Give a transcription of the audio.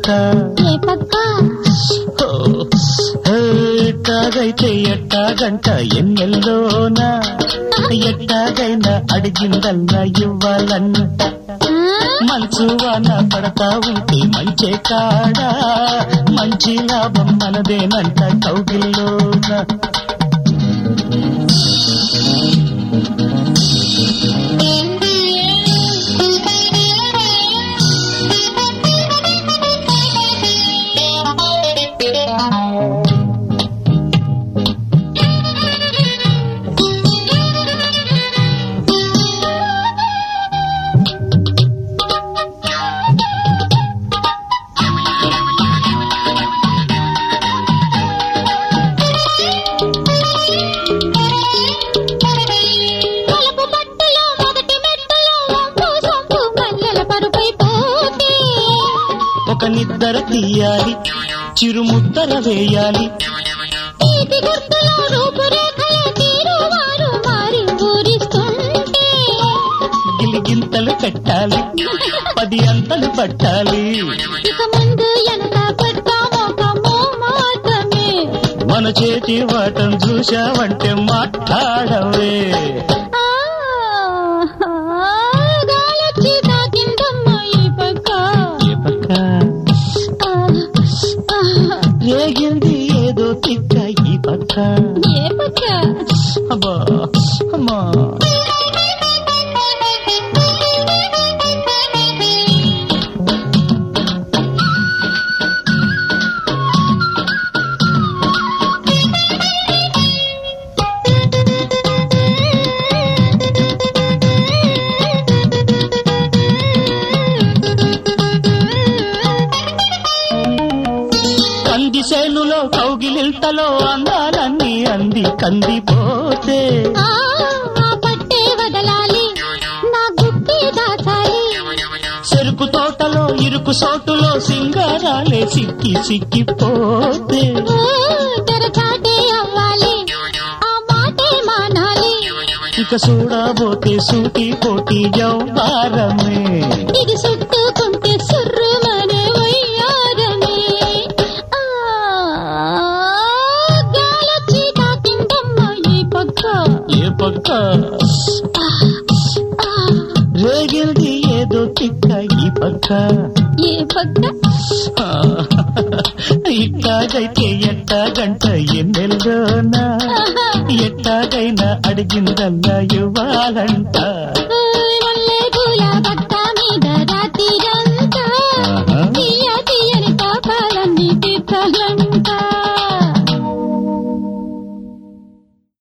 పక్క ఏ పక్క ఓ, ఏ, ఎట్టాగైతే ఎట్టాగంట ఎన్నెల్లోన ఎట్టాగైనా అడిగిందల్లా ఇవ్వాలంట ఆ? మంచు వాన పడతా ఉంటే మంచే కాడా మంచి లాభం మనదేనంట కౌగిల్లోన తలుపు పట్టులో మొదటి మెట్టులో వంపు సొంపు మల్లెల పరుపై పోతే ఒక నిద్ర తీయాలి చిరుముద్దర వేయాలి తీపి గుర్తులో రూపురేఖలే తీరువారు మారి ఊరిస్తుంటే గిలిగింతలు పెట్టాలి పది అంతలు పట్టాలి ఇక ముందు ఎంత పడ్డామో కమ్మో మాటమే మన చేతి వాటం చూశావంటే మాట్లాడవే ఆ, గాలొచ్చి తాకిందమ్మ ఈ పక్క ఏ పక్క ఆ, ఆ, రేగింది ఏదో తిక్క ఈ పక్క ఏ పక్క అబ్బా అమ్మా కంది సేనులో కౌగిలింతలో అందాలన్నీ అంది కందిపోతే ఆ, ఆ పట్టే వదలాలి నా గుట్టి దాచాలి చెరుకు తోటలో ఇరుకు సోటులో సింగారాలే సిక్కి సిక్కిపోతే ఓ, తెరచాటే అవ్వాలి ఆ మాటే మానాలి ఇక చూడబోతే సూటి పోటీ జౌబారమే ఇది చుట్టుకుంటే సుర్రుమనే వయ్యారని ఆ, గాలొచ్చి తాకిందమ్మ ఈ పక్క ఏ పక్క ఆ, ఆ, రేగిల్ది ఏదో తిక్క ఈ పక్క ఏ పక్క ఆ, ఇట్టాగైతే ఎట్టాగంట ఎన్నెల్లోనా ఎట్టాగైనా అడిగిందల్లా ఇవ్వాలంట